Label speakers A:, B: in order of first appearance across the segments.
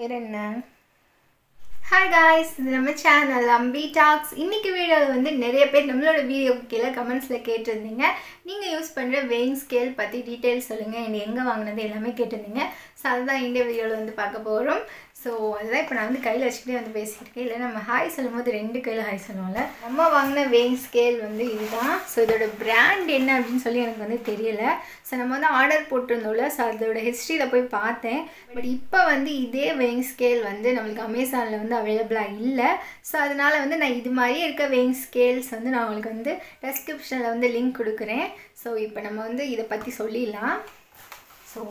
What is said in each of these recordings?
A: வேறு என்ன hi guys இது நம்ம சேனல் அம்பி டாக்ஸ் இன்றைக்கி வீடியோவில் வந்து நிறைய பேர் நம்மளோட வீடியோக்கு கீழே கமெண்ட்ஸில் கேட்டிருந்தீங்க நீங்கள் யூஸ் பண்ணுற வெயிங் ஸ்கேல் பற்றி டீட்டெயில்ஸ் சொல்லுங்கள் என்ன எங்கே வாங்கினது எல்லாமே கேட்டிருந்தீங்க ஸோ அதுதான் இந்த வீடியோவில் வந்து பார்க்க போகிறோம் ஸோ அதுதான் இப்போ நான் வந்து கையில் வச்சுக்கிட்டே வந்து பேசியிருக்கேன் இல்லை நம்ம ஹாய் சொல்லும்போது ரெண்டு கையில் ஹாய் சொல்லுவோம்ல நம்ம வாங்கின வெயிங் ஸ்கேல் வந்து இதுதான் ஸோ இதோட பிராண்ட் என்ன அப்படின்னு சொல்லி எனக்கு வந்து தெரியல ஸோ நம்ம வந்து ஆர்டர் போட்டிருந்தோம்ல ஸோ அதோட ஹிஸ்ட்ரியில் போய் பார்த்தேன் பட் இப்போ வந்து இதே வெயிங் ஸ்கேல் வந்து நம்மளுக்கு அமேசானில் வந்து அவைலபிளாக இல்லை ஸோ அதனால் வந்து நான் இது மாதிரியே இருக்க வெயிங் ஸ்கேல்ஸ் வந்து நான் உங்களுக்கு வந்து டெஸ்கிரிப்ஷனில் வந்து லிங்க் கொடுக்குறேன் ஸோ இப்போ நம்ம வந்து இதை பற்றி சொல்லிடலாம் ஸோ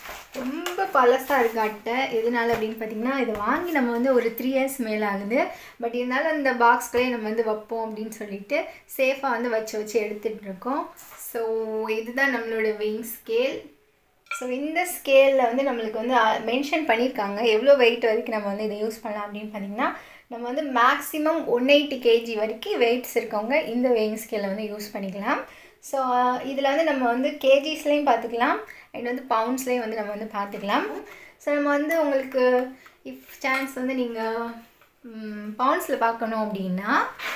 A: ரொம்ப பழசாக இருக்கு அட்டை எதனால அப்படின்னு பார்த்தீங்கன்னா இதை வாங்கி நம்ம வந்து ஒரு த்ரீ இயர்ஸ் மேலே ஆகுது பட் இருந்தாலும் அந்த பாக்ஸ்களே நம்ம வந்து வைப்போம் அப்படின்னு சொல்லிட்டு சேஃபாக வந்து வச்சு வச்சு எடுத்துகிட்டு இருக்கோம் ஸோ இதுதான் நம்மளோட வெயிங் ஸ்கேல் ஸோ இந்த ஸ்கேலில் வந்து நம்மளுக்கு வந்து மென்ஷன் பண்ணியிருக்காங்க எவ்வளோ வெயிட் வரைக்கும் நம்ம வந்து இதை யூஸ் பண்ணலாம் அப்படின்னு பார்த்தீங்கன்னா நம்ம வந்து மேக்ஸிமம் ஒன் எயிட்டி கேஜி வரைக்கும் வெயிட்ஸ் இருக்கவங்க இந்த வெயிங் ஸ்கேலை வந்து யூஸ் பண்ணிக்கலாம் ஸோ இதில் வந்து நம்ம வந்து கேஜிஸ்லேயும் பார்த்துக்கலாம் அண்ட் வந்து பவுண்ட்ஸ்லேயும் வந்து நம்ம வந்து பார்த்துக்கலாம் ஸோ நம்ம வந்து உங்களுக்கு இஃப் சான்ஸ் வந்து நீங்கள் பவுண்ட்ஸில் பார்க்கணும் அப்படின்னா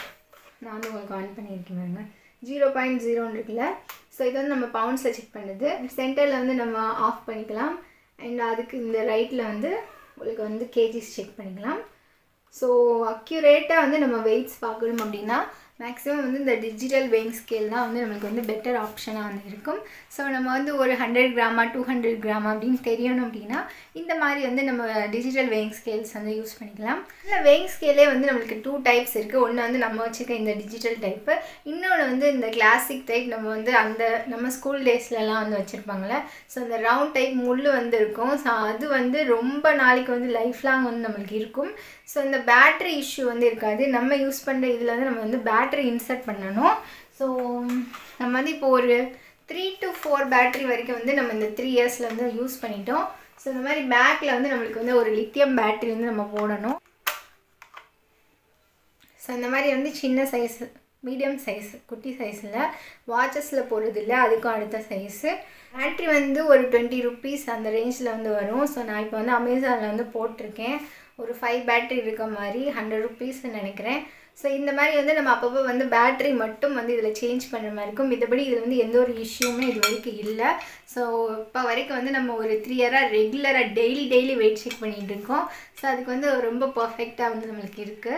A: நான் வந்து உங்களுக்கு ஆன் பண்ணியிருக்கேன் பாருங்க ஜீரோ பாயிண்ட் ஜீரோன்னு இருக்குல்ல ஸோ இது வந்து நம்ம பவுண்ட்ஸில் செக் பண்ணுது சென்டரில் வந்து நம்ம ஆஃப் பண்ணிக்கலாம் அண்ட் அதுக்கு இந்த ரைட்டில் வந்து உங்களுக்கு வந்து கேஜிஸ் செக் பண்ணிக்கலாம் ஸோ அக்யூரேட்டாக வந்து நம்ம வெயிட்ஸ் பார்க்கணும் அப்படின்னா மேக்ஸிமம் வந்து இந்த டிஜிட்டல் வெயிங் ஸ்கேல் தான் வந்து நம்மளுக்கு வந்து பெட்டர் ஆப்ஷனாக வந்து இருக்கும் ஸோ நம்ம வந்து ஒரு ஹண்ட்ரட் கிராமா டூ ஹண்ட்ரட் கிராம் அப்படின்னு தெரியணும் அப்படின்னா இந்த மாதிரி வந்து நம்ம டிஜிட்டல் வெயிங் ஸ்கேல்ஸ் வந்து யூஸ் பண்ணிக்கலாம் இல்லை வெயிங் ஸ்கேலே வந்து நம்மளுக்கு டூ டைப்ஸ் இருக்குது ஒன்று வந்து நம்ம வச்சுருக்க இந்த டிஜிட்டல் டைப்பு இன்னொன்று வந்து இந்த கிளாசிக் டைப் நம்ம வந்து அந்த நம்ம ஸ்கூல் டேஸ்லலாம் வந்து வச்சுருப்பாங்களே ஸோ அந்த ரவுண்ட் டைப் முள் வந்து இருக்கும் ஸோ அது வந்து ரொம்ப நாளைக்கு வந்து லைஃப் லாங் வந்து நம்மளுக்கு இருக்கும் ஸோ இந்த பேட்ரி இஷ்யூ வந்து இருக்காது நம்ம யூஸ் பண்ணுற இதில் வந்து நம்ம வந்து பேட்ரி இன்சர்ட் பண்ணணும் ஸோ நம்ம வந்து இப்போ ஒரு த்ரீ டு ஃபோர் பேட்ரி வரைக்கும் வந்து நம்ம இந்த த்ரீ இயர்ஸில் வந்து யூஸ் பண்ணிட்டோம் ஸோ இந்த மாதிரி பேக்கில் வந்து நம்மளுக்கு வந்து ஒரு லித்தியம் பேட்ரி வந்து நம்ம போடணும் ஸோ இந்த மாதிரி வந்து சின்ன சைஸ் மீடியம் சைஸ் குட்டி சைஸில் வாட்சஸில் போடுறது இல்லை அதுக்கும் அடுத்த சைஸு பேட்ரி வந்து ஒரு டுவெண்ட்டி ருப்பீஸ் அந்த ரேஞ்சில் வந்து வரும் ஸோ நான் இப்போ வந்து அமேசானில் வந்து போட்டிருக்கேன் ஒரு ஃபைவ் பேட்ரி இருக்க மாதிரி ஹண்ட்ரட் ருப்பீஸ்ன்னு நினைக்கிறேன் ஸோ இந்த மாதிரி வந்து நம்ம அப்பப்போ வந்து பேட்ரி மட்டும் வந்து இதில் சேஞ்ச் பண்ணுற மாதிரி இருக்கும் மித்தபடி இதில் வந்து எந்த ஒரு இஷ்யூமே இது வரைக்கும் இல்லை ஸோ இப்போ வரைக்கும் வந்து நம்ம ஒரு த்ரீ இயராக ரெகுலராக டெய்லி டெய்லி வெயிட் செக் பண்ணிகிட்டு இருக்கோம் ஸோ அதுக்கு வந்து ரொம்ப பர்ஃபெக்டாக வந்து நம்மளுக்கு இருக்குது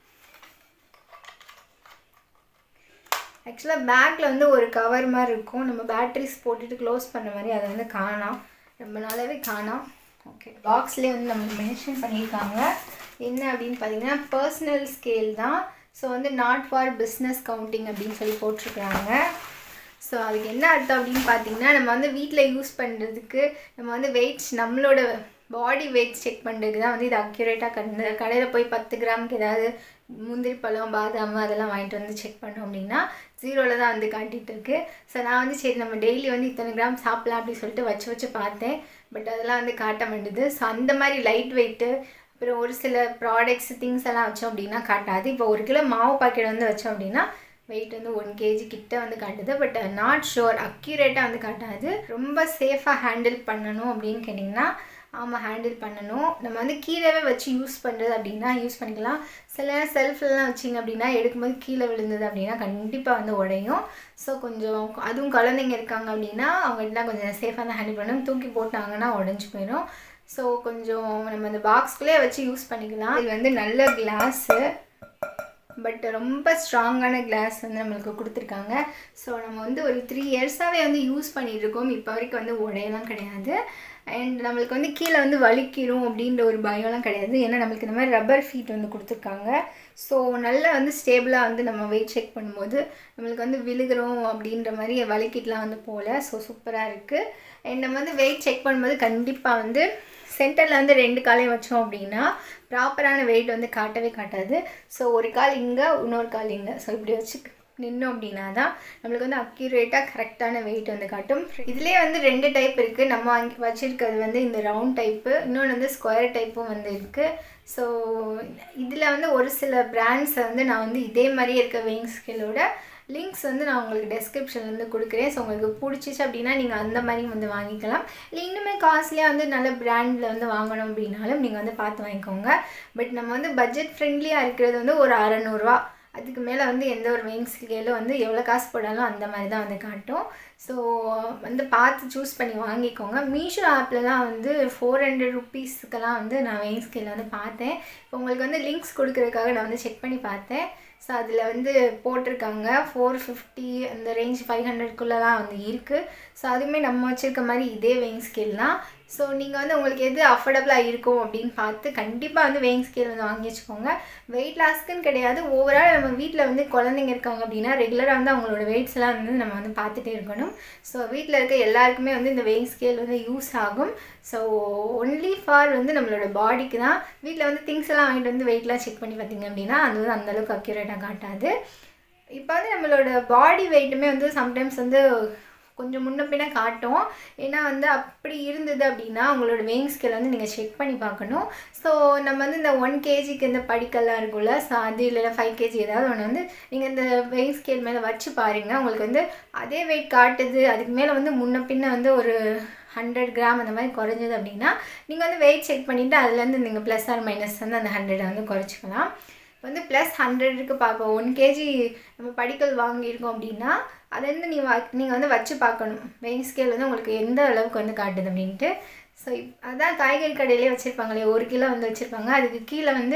A: ஆக்சுவலாக பேக்கில் வந்து ஒரு கவர் மாதிரி இருக்கும் நம்ம பேட்ரிஸ் போட்டுட்டு க்ளோஸ் பண்ண மாதிரி அதை வந்து காணாம் ரொம்ப நாளாகவே காணாம் ஓகே பாக்ஸ்லேயே வந்து நம்மளுக்கு மென்ஷன் பண்ணியிருக்காங்க என்ன அப்படின்னு பார்த்தீங்கன்னா பர்சனல் ஸ்கேல் தான் ஸோ வந்து நாட் ஃபார் பிஸ்னஸ் கவுண்டிங் அப்படின்னு சொல்லி போட்டிருக்கிறாங்க ஸோ அதுக்கு என்ன அர்த்தம் அப்படின்னு பார்த்தீங்கன்னா நம்ம வந்து வீட்டில் யூஸ் பண்ணுறதுக்கு நம்ம வந்து வெயிட்ஸ் நம்மளோட பாடி வெயிட் செக் பண்ணுறதுக்கு தான் வந்து இது அக்யூரேட்டாக கண்டு கடையில் போய் பத்து கிராமுக்கு ஏதாவது முந்திரி பழம் பாதாம் அதெல்லாம் வாங்கிட்டு வந்து செக் பண்ணோம் அப்படின்னா ஜீரோவில் தான் வந்து காட்டிகிட்டு இருக்கு ஸோ நான் வந்து சரி நம்ம டெய்லி வந்து இத்தனை கிராம் சாப்பிட்லாம் அப்படின்னு சொல்லிட்டு வச்சு வச்சு பார்த்தேன் பட் அதெல்லாம் வந்து காட்ட மாட்டுது ஸோ அந்த மாதிரி லைட் வெயிட்டு அப்புறம் ஒரு சில ப்ராடக்ட்ஸ் திங்ஸ் எல்லாம் வச்சோம் அப்படின்னா காட்டாது இப்போ ஒரு கிலோ மாவு பாக்கெட் வந்து வச்சோம் அப்படின்னா வெயிட் வந்து ஒன் கேஜி கிட்ட வந்து காட்டுது பட் நாட் ஷுர் அக்யூரேட்டாக வந்து காட்டாது ரொம்ப சேஃபாக ஹேண்டில் பண்ணணும் அப்படின்னு கேட்டிங்கன்னா ஆமாம் ஹேண்டில் பண்ணணும் நம்ம வந்து கீழேவே வச்சு யூஸ் பண்ணுறது அப்படின்னா யூஸ் பண்ணிக்கலாம் சில நேரம் செல்ஃப்லலாம் வச்சிங்க அப்படின்னா எடுக்கும்போது கீழே விழுந்தது அப்படின்னா கண்டிப்பாக வந்து உடையும் ஸோ கொஞ்சம் அதுவும் குழந்தைங்க இருக்காங்க அப்படின்னா அவங்ககிட்ட கொஞ்சம் சேஃபாக தான் ஹேண்டில் பண்ணணும் தூக்கி போட்டாங்கன்னா உடஞ்சி போயிடும் ஸோ கொஞ்சம் நம்ம அந்த பாக்ஸ்குள்ளே வச்சு யூஸ் பண்ணிக்கலாம் இது வந்து நல்ல கிளாஸு பட் ரொம்ப ஸ்ட்ராங்கான கிளாஸ் வந்து நம்மளுக்கு கொடுத்துருக்காங்க ஸோ நம்ம வந்து ஒரு த்ரீ இயர்ஸாகவே வந்து யூஸ் பண்ணிகிட்ருக்கோம் இப்போ வரைக்கும் வந்து உடையெல்லாம் கிடையாது அண்ட் நம்மளுக்கு வந்து கீழே வந்து வலிக்கிடும் அப்படின்ற ஒரு பயம்லாம் கிடையாது ஏன்னா நம்மளுக்கு இந்த மாதிரி ரப்பர் ஃபீட் வந்து கொடுத்துருக்காங்க ஸோ நல்லா வந்து ஸ்டேபிளாக வந்து நம்ம வெயிட் செக் பண்ணும்போது நம்மளுக்கு வந்து விழுகிறோம் அப்படின்ற மாதிரி வலிக்கிட்டுலாம் வந்து போகல ஸோ சூப்பராக இருக்குது அண்ட் நம்ம வந்து வெயிட் செக் பண்ணும்போது கண்டிப்பாக வந்து சென்டரில் வந்து ரெண்டு காலையும் வச்சோம் அப்படின்னா ப்ராப்பரான வெயிட் வந்து காட்டவே காட்டாது ஸோ ஒரு கால் இங்கே இன்னொரு கால் இங்கே ஸோ இப்படி வச்சு நின்னோம் அப்படின்னா தான் நம்மளுக்கு வந்து அக்யூரேட்டாக கரெக்டான வெயிட் வந்து காட்டும் இதுலேயே வந்து ரெண்டு டைப் இருக்குது நம்ம வாங்கி வச்சுருக்கிறது வந்து இந்த ரவுண்ட் டைப்பு இன்னொன்று வந்து ஸ்கொயர் டைப்பும் வந்து இருக்குது ஸோ இதில் வந்து ஒரு சில பிராண்ட்ஸை வந்து நான் வந்து இதே மாதிரியே இருக்க வெயிங் ஸ்கேலோட லிங்க்ஸ் வந்து நான் உங்களுக்கு டெஸ்கிரிப்ஷன்லேருந்து கொடுக்குறேன் ஸோ உங்களுக்கு பிடிச்சிச்சு அப்படின்னா நீங்கள் அந்த மாதிரி வந்து வாங்கிக்கலாம் இல்லை இன்னுமே காஸ்ட்லியாக வந்து நல்ல பிராண்டில் வந்து வாங்கணும் அப்படின்னாலும் நீங்கள் வந்து பார்த்து வாங்கிக்கோங்க பட் நம்ம வந்து பட்ஜெட் ஃப்ரெண்ட்லியாக இருக்கிறது வந்து ஒரு அறநூறுவா அதுக்கு மேலே வந்து எந்த ஒரு வெயிங் ஸ்கேலும் வந்து எவ்வளோ காசு போடாலும் அந்த மாதிரி தான் வந்து காட்டும் ஸோ வந்து பார்த்து சூஸ் பண்ணி வாங்கிக்கோங்க மீஷோ ஆப்லலாம் வந்து ஃபோர் ஹண்ட்ரட் ருப்பீஸ்க்கெல்லாம் வந்து நான் வெயிங் ஸ்கேல் வந்து பார்த்தேன் இப்போ உங்களுக்கு வந்து லிங்க்ஸ் கொடுக்குறதுக்காக நான் வந்து செக் பண்ணி பார்த்தேன் ஸோ அதில் வந்து போட்டிருக்காங்க ஃபோர் ஃபிஃப்டி அந்த ரேஞ்ச் ஃபைவ் ஹண்ட்ரட்குள்ளெலாம் வந்து இருக்குது ஸோ அதுவுமே நம்ம வச்சுருக்க மாதிரி இதே வெயிங் ஸ்கேல் தான் ஸோ நீங்கள் வந்து உங்களுக்கு எது அஃபோர்டபுளாக இருக்கும் அப்படின்னு பார்த்து கண்டிப்பாக வந்து வெயிங் ஸ்கேல் வந்து வாங்கி வச்சுக்கோங்க வெயிட் லாஸ்க்குன்னு கிடையாது ஓவரால் நம்ம வீட்டில் வந்து குழந்தைங்க இருக்காங்க அப்படின்னா ரெகுலராக வந்து அவங்களோட வெயிட்ஸ் எல்லாம் வந்து நம்ம வந்து பார்த்துட்டே இருக்கணும் ஸோ வீட்டில் இருக்க எல்லாருக்குமே வந்து இந்த வெயிங் ஸ்கேல் வந்து யூஸ் ஆகும் ஸோ ஒன்லி ஃபார் வந்து நம்மளோட பாடிக்கு தான் வீட்டில் வந்து திங்ஸ் எல்லாம் வாங்கிட்டு வந்து வெயிட்லாம் செக் பண்ணி பார்த்தீங்க அப்படின்னா அது வந்து அந்தளவுக்கு அக்யூரேட்டாக காட்டாது இப்போ வந்து நம்மளோட பாடி வெயிட்டுமே வந்து சம்டைம்ஸ் வந்து கொஞ்சம் முன்ன பின்ன காட்டும் ஏன்னா வந்து அப்படி இருந்தது அப்படின்னா உங்களோட வெயிங் ஸ்கேல் வந்து நீங்கள் செக் பண்ணி பார்க்கணும் ஸோ நம்ம வந்து இந்த ஒன் கேஜிக்கு இந்த படிக்கெல்லாம் இருக்கும்ல ஸோ அது இல்லைன்னா ஃபைவ் கேஜி ஏதாவது ஒன்று வந்து நீங்கள் இந்த வெயிங் ஸ்கேல் மேலே வச்சு பாருங்கள் உங்களுக்கு வந்து அதே வெயிட் காட்டுது அதுக்கு மேலே வந்து முன்ன பின்ன வந்து ஒரு ஹண்ட்ரட் கிராம் அந்த மாதிரி குறைஞ்சது அப்படின்னா நீங்கள் வந்து வெயிட் செக் பண்ணிவிட்டு அதுலேருந்து நீங்கள் ப்ளஸ் ஆர் மைனஸ் வந்து அந்த ஹண்ட்ரடை வந்து குறைச்சிக்கலாம் வந்து ப்ளஸ் ஹண்ட்ரடுக்கு பார்ப்போம் ஒன் கேஜி நம்ம படிக்கல் வாங்கியிருக்கோம் அப்படின்னா அதை வந்து நீ வா நீங்கள் வந்து வச்சு பார்க்கணும் வெயிங் ஸ்கேல் வந்து உங்களுக்கு எந்த அளவுக்கு வந்து காட்டுது அப்படின்ட்டு ஸோ இப் அதான் காய்கறி கடையிலே வச்சுருப்பாங்களே ஒரு கிலோ வந்து வச்சுருப்பாங்க அதுக்கு கீழே வந்து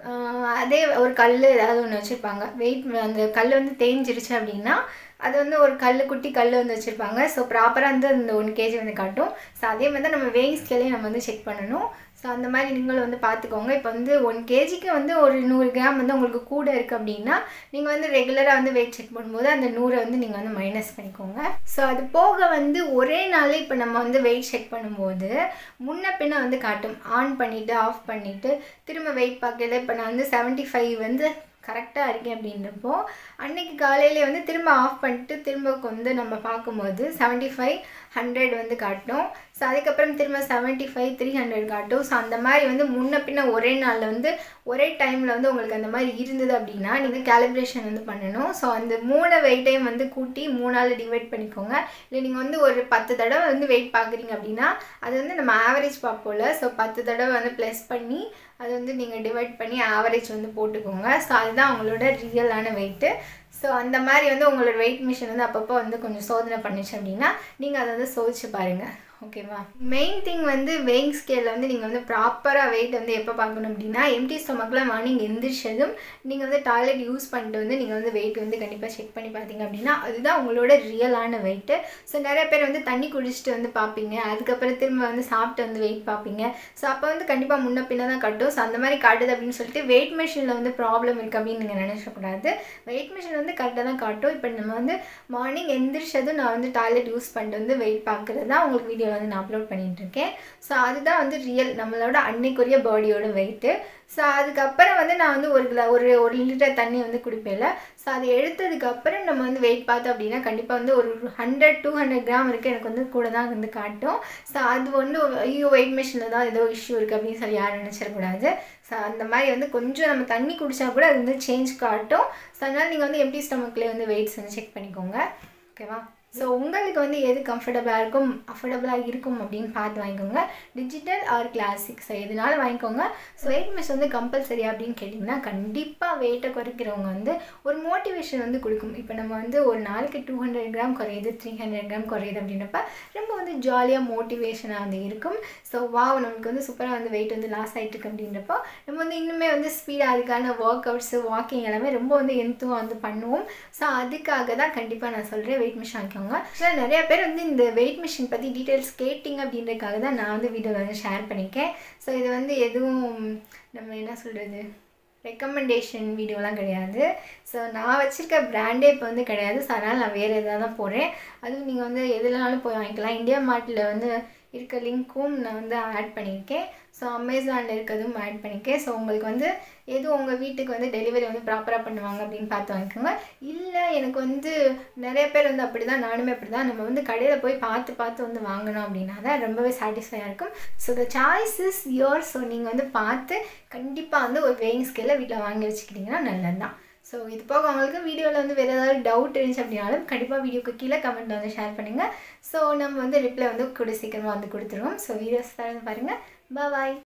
A: அதே ஒரு கல் ஏதாவது ஒன்று வச்சுருப்பாங்க வெயிட் அந்த கல் வந்து தேஞ்சிருச்சு அப்படின்னா அது வந்து ஒரு கல் குட்டி கல் வந்து வச்சுருப்பாங்க ஸோ ப்ராப்பராக வந்து அந்த ஒன் கேஜி வந்து காட்டும் ஸோ அதே மாதிரி தான் நம்ம வெயிங் ஸ்கேலையும் நம்ம வந்து செக் பண்ணணும் ஸோ அந்த மாதிரி நீங்களும் வந்து பார்த்துக்கோங்க இப்போ வந்து ஒன் கேஜிக்கு வந்து ஒரு நூறு கிராம் வந்து உங்களுக்கு கூட இருக்குது அப்படின்னா நீங்கள் வந்து ரெகுலராக வந்து வெயிட் செக் பண்ணும்போது அந்த நூறை வந்து நீங்கள் வந்து மைனஸ் பண்ணிக்கோங்க ஸோ அது போக வந்து ஒரே நாளில் இப்போ நம்ம வந்து வெயிட் செக் பண்ணும்போது முன்ன பின்ன வந்து காட்டும் ஆன் பண்ணிவிட்டு ஆஃப் பண்ணிவிட்டு திரும்ப வெயிட் பார்க்கல இப்போ நான் வந்து செவன்ட்டி ஃபைவ் வந்து கரெக்டாக இருக்கேன் அப்படின்றப்போ அன்னைக்கு காலையிலே வந்து திரும்ப ஆஃப் பண்ணிட்டு திரும்ப வந்து நம்ம பார்க்கும்போது செவன்ட்டி ஃபைவ் ஹண்ட்ரட் வந்து காட்டும் ஸோ அதுக்கப்புறம் திரும்ப செவன்ட்டி ஃபைவ் த்ரீ ஹண்ட்ரட் காட்டும் ஸோ அந்த மாதிரி வந்து முன்ன பின்ன ஒரே நாளில் வந்து ஒரே டைமில் வந்து உங்களுக்கு அந்த மாதிரி இருந்தது அப்படின்னா நீங்கள் கேலிப்ரேஷன் வந்து பண்ணணும் ஸோ அந்த மூணு வெயிட்டையும் வந்து கூட்டி மூணால் டிவைட் பண்ணிக்கோங்க இல்லை நீங்கள் வந்து ஒரு பத்து தடவை வந்து வெயிட் பார்க்குறீங்க அப்படின்னா அது வந்து நம்ம ஆவரேஜ் பார்ப்போம்ல ஸோ பத்து தடவை வந்து ப்ளஸ் பண்ணி அது வந்து நீங்கள் டிவைட் பண்ணி ஆவரேஜ் வந்து போட்டுக்கோங்க ஸோ அதுதான் உங்களோட ரியலான வெயிட்டு ஸோ அந்த மாதிரி வந்து உங்களோட வெயிட் மிஷின் வந்து அப்பப்போ வந்து கொஞ்சம் சோதனை பண்ணிச்சு அப்படின்னா நீங்கள் அதை வந்து சோதிச்சு பாருங்கள் ஓகேவா மெயின் திங் வந்து வெயிங் ஸ்கேலில் வந்து நீங்கள் வந்து ப்ராப்பராக வெயிட் வந்து எப்போ பார்க்கணும் அப்படின்னா எம்டி ஸ்டொமக்கில் மார்னிங் எந்திரிச்சதும் நீங்கள் வந்து டாய்லெட் யூஸ் பண்ணிட்டு வந்து நீங்கள் வந்து வெயிட் வந்து கண்டிப்பாக செக் பண்ணி பார்த்தீங்க அப்படின்னா அதுதான் உங்களோட ரியலான வெயிட்டு ஸோ நிறைய பேர் வந்து தண்ணி குடிச்சிட்டு வந்து பார்ப்பீங்க அதுக்கப்புறம் திரும்ப வந்து சாப்பிட்டு வந்து வெயிட் பார்ப்பீங்க ஸோ அப்போ வந்து கண்டிப்பாக முன்ன பின்ன தான் கட்டும் ஸோ அந்த மாதிரி காட்டுது அப்படின்னு சொல்லிட்டு வெயிட் மிஷினில் வந்து ப்ராப்ளம் இருக்குது அப்படின்னு நீங்கள் நினைச்சக்கூடாது வெயிட் மிஷின் வந்து கரெக்டாக தான் காட்டும் இப்போ நம்ம வந்து மார்னிங் எந்திரிச்சதும் நான் வந்து டாய்லெட் யூஸ் பண்ணிட்டு வந்து வெயிட் பார்க்குறது தான் உங்களுக்கு வீடியோவில் வந்து நான் அப்லோட் பண்ணிட்டு இருக்கேன் ஸோ அதுதான் வந்து ரியல் நம்மளோட அன்னைக்குரிய பாடியோட வெயிட்டு ஸோ அதுக்கப்புறம் வந்து நான் வந்து ஒரு கிலோ ஒரு ஒரு லிட்டர் தண்ணி வந்து குடிப்பேன்ல ஸோ அதை எடுத்ததுக்கப்புறம் நம்ம வந்து வெயிட் பார்த்தோம் அப்படின்னா கண்டிப்பாக வந்து ஒரு ஹண்ட்ரட் டூ ஹண்ட்ரட் கிராம் இருக்குது எனக்கு வந்து கூட தான் வந்து காட்டும் ஸோ அது வந்து ஐயோ வெயிட் மிஷினில் தான் ஏதோ இஷ்யூ இருக்குது அப்படின்னு சொல்லி யாரும் நினச்சிடக்கூடாது ஸோ அந்த மாதிரி வந்து கொஞ்சம் நம்ம தண்ணி குடித்தா கூட அது வந்து சேஞ்ச் காட்டும் ஸோ அதனால் நீங்கள் வந்து எம்டி ஸ்டமக்லேயே வந்து வெயிட்ஸ் வந்து செக் பண்ணிக்கோங்க ஓகேவா ஸோ உங்களுக்கு வந்து எது கம்ஃபர்டபுளாக இருக்கும் அஃபோர்டபுளாக இருக்கும் அப்படின்னு பார்த்து வாங்கிக்கோங்க டிஜிட்டல் ஆர் கிளாசிக் ஸோ எதுனாலும் வாங்கிக்கோங்க ஸோ வெயிட் மிஸ் வந்து கம்பல்சரி அப்படின்னு கேட்டிங்கன்னா கண்டிப்பாக வெயிட்டை குறைக்கிறவங்க வந்து ஒரு மோட்டிவேஷன் வந்து கொடுக்கும் இப்போ நம்ம வந்து ஒரு நாளைக்கு டூ ஹண்ட்ரட் கிராம் குறையுது த்ரீ ஹண்ட்ரட் கிராம் குறையுது அப்படின்றப்ப ரொம்ப வந்து ஜாலியாக மோட்டிவேஷனாக வந்து இருக்கும் ஸோ வாவ் நமக்கு வந்து சூப்பராக வந்து வெயிட் வந்து லாஸ் ஆகிட்டு இருக்கு அப்படின்றப்போ நம்ம வந்து இன்னுமே வந்து ஸ்பீடாக அதுக்கான ஒர்க் அவுட்ஸு வாக்கிங் எல்லாமே ரொம்ப வந்து எந்துவாக வந்து பண்ணுவோம் ஸோ அதுக்காக தான் கண்டிப்பாக நான் சொல்கிறேன் வெயிட் மிஷின் வாங்கிக்கோங்க ஆக்சுவலாக நிறைய பேர் வந்து இந்த வெயிட் மிஷின் பற்றி டீட்டெயில்ஸ் கேட்டிங்க அப்படின்றதுக்காக தான் நான் வந்து வீடியோ வந்து ஷேர் பண்ணியிருக்கேன் ஸோ இது வந்து எதுவும் நம்ம என்ன சொல்கிறது ரெக்கமெண்டேஷன் வீடியோலாம் கிடையாது ஸோ நான் வச்சுருக்க பிராண்டே இப்போ வந்து கிடையாது ஸோ அதனால் நான் வேறு எதாவது தான் போகிறேன் அதுவும் நீங்கள் வந்து எதுலனாலும் போய் வாங்கிக்கலாம் இந்தியா மார்ட்டில் வந்து இருக்க லிங்க்கும் நான் வந்து ஆட் பண்ணியிருக்கேன் ஸோ அமேசானில் இருக்கிறதும் ஆட் பண்ணியிருக்கேன் ஸோ உங்களுக்கு வந்து எது உங்கள் வீட்டுக்கு வந்து டெலிவரி வந்து ப்ராப்பராக பண்ணுவாங்க அப்படின்னு பார்த்து வாங்கிக்கோங்க இல்லை எனக்கு வந்து நிறைய பேர் வந்து அப்படி தான் நானுமே அப்படி தான் நம்ம வந்து கடையில் போய் பார்த்து பார்த்து வந்து வாங்கணும் அப்படின்னா தான் ரொம்பவே சாட்டிஸ்ஃபையாக இருக்கும் so the choice is your so நீங்கள் வந்து பார்த்து கண்டிப்பாக வந்து ஒரு வெயிங் ஸ்கேலில் வீட்டில் வாங்கி வச்சுக்கிட்டிங்கன்னா நல்லது தான் ஸோ ஸோ இது போக உங்களுக்கு வீடியோவில் வந்து வேறு ஏதாவது டவுட் இருந்துச்சு அப்படின்னாலும் கண்டிப்பாக வீடியோக்கு கீழே கமெண்ட் வந்து ஷேர் பண்ணுங்கள் ஸோ நம்ம வந்து ரிப்ளை வந்து கூட சீக்கிரமாக வந்து கொடுத்துருவோம் ஸோ வீடியோஸ் பாருங்கள் பாய்